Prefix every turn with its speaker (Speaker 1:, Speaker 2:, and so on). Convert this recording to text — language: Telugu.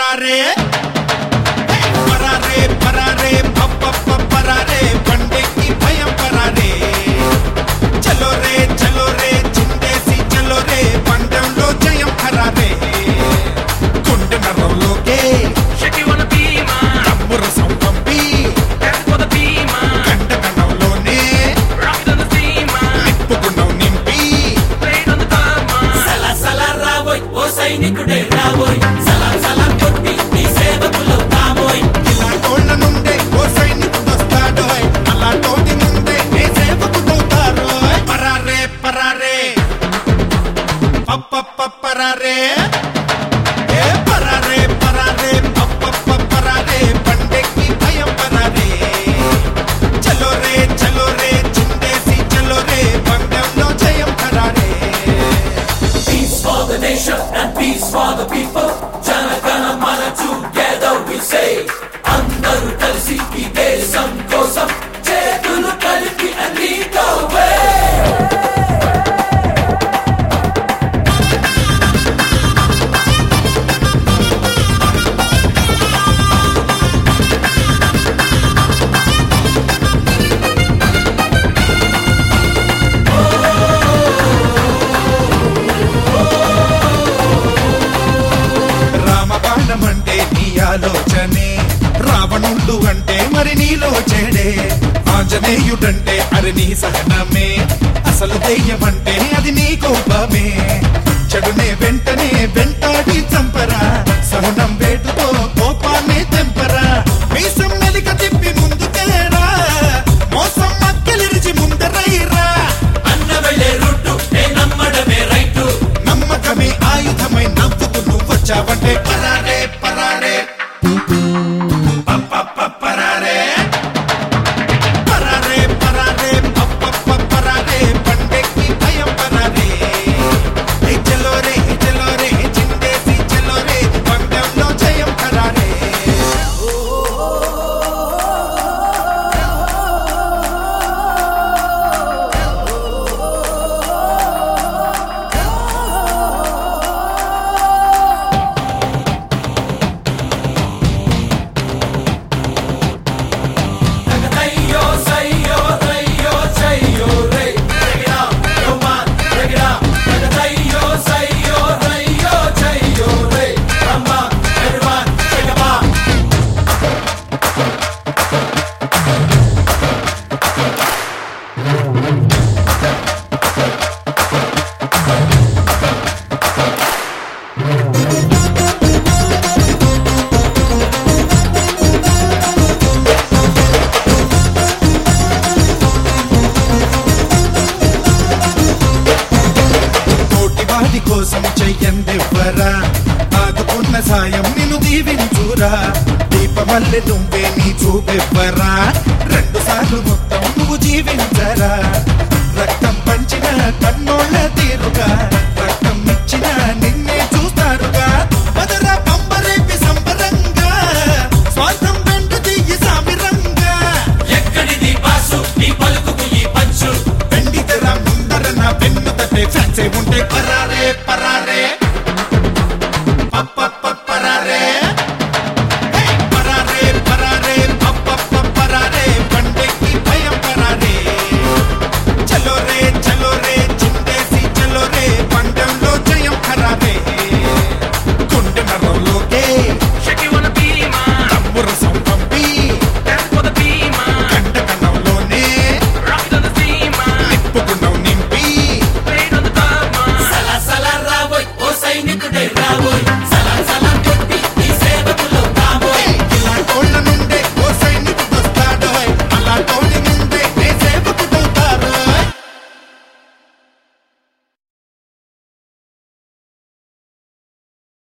Speaker 1: పరారే హే, పరారే పరారే పప్ప పరారే పండెక్కి భయం పరారే చలో రే చలో రే చిందేసి చలో రే పందెంలో జయం ఖరారే గుండె నరంలోకే
Speaker 2: Shake you wanna be mine,
Speaker 1: తమ్ము రసం పంపి
Speaker 2: that's for the be mine.
Speaker 1: కండకణంలోనే
Speaker 2: Rock it on the sea mine,
Speaker 1: నిప్పుకున్నావు నింపి
Speaker 2: play it on the thumb mine.
Speaker 3: సలా సలా రావోయ్ ఓ సైనికుడే రావోయ్ సలాం సలాం కొట్టి నీ సేవకులు కామోయ్
Speaker 1: ఇలా తోళ్ళ నుండే ఓ సైనికుడు వస్తాడోయ్ అలా తోటి నుండే ఏ సేవకుడవుతారోయ్ పరారే పరారే పప్ప పరారే ఏ పరారే పరారే పప్ప పరారే పండెక్కి భయం పరారే చలో రే చలో రే చిందేసి చలో రే పందెంలో జయం ఖరారే
Speaker 3: Peace for the nation and peace for the people జనగణ మన together we say అందరూ కలిసి ఈ దేశం కోసం చేతులు కలిపి and lead the way
Speaker 1: రామబాణం అంటే నీ ఆలోచనే రావణుడు అంటే మరి నీలో చెడే ఆంజనేయుడంటే అది నీ సహనమే అసలు దెయ్యమంటే అది నీ కోపమే చెడునే వెంటనే వెంటాడి చంపరా సహనం వేటుతో కోపాన్ని తెంపరా మీసం మెలిక తిప్పి ముందుకేరా మోసం మక్కలిరిచి ముందరైరా
Speaker 3: అన్న వెళ్ళే రూటు ఏ నమ్మడమే రైటు
Speaker 1: నమ్మకమే ఆయుధమై నవ్వుతూ నువ్వు వచ్చావంటే పరారే పరారే పప్ప పరారే పరారే పరారే పప్ప పరారే పండెక్కి భయం పరారే హే చలో రే హే చలో రే చిందేసి చలో రే పందెంలో జయం ఖరారే
Speaker 3: Ayo, sayo, rayo, chayo, ray. Break it up, yo man, break it up. Ayo, sayo, rayo, chayo, ray. Come on, everyone, shake it up.
Speaker 1: కోటి వాడి కోసం చెయ్యందెవ్వరా ఆదుకున్న సాయం నిన్ను దీవించురా దీపమల్లె నువ్వే నీ చూపెవ్వరా రెండు సార్లు మొత్తం నువ్వు జీవించరా రక్తం పంచిన కన్నోళ్ళ తీరుగా రక్తం ఇచ్చిన నిన్నే చూస్తారుగా మదరా పంబరేపి సంబరంగా స్వార్థం వెంట దిగి సామిరంగా
Speaker 3: ఎక్కడిది బాసు నీ పలుకుకు ఈ పంచు
Speaker 1: వెండి తెర ముందర నా వెన్ను తట్టే ఫ్యాన్సే ఉంటే పరారే పరారే పప్ప పరారే హే, పరారే పరారే పప్ప పరారే పండెక్కి భయం పరారే చలో రే చలో రే చిందేసి చలో రే పందెంలో జయం ఖరారే గుండె నరంలోకే
Speaker 2: Shake you wanna be mine,
Speaker 1: తమ్ము రసం పంపి
Speaker 2: that's for the be mine.
Speaker 1: కండకణంలోనే
Speaker 2: Rock it on the sea mine,
Speaker 1: నిప్పుకున్నావు నింపి
Speaker 2: play it on the thumb mine.
Speaker 3: సలా సలా రావోయ్ oh సైనికుడే రావోయ్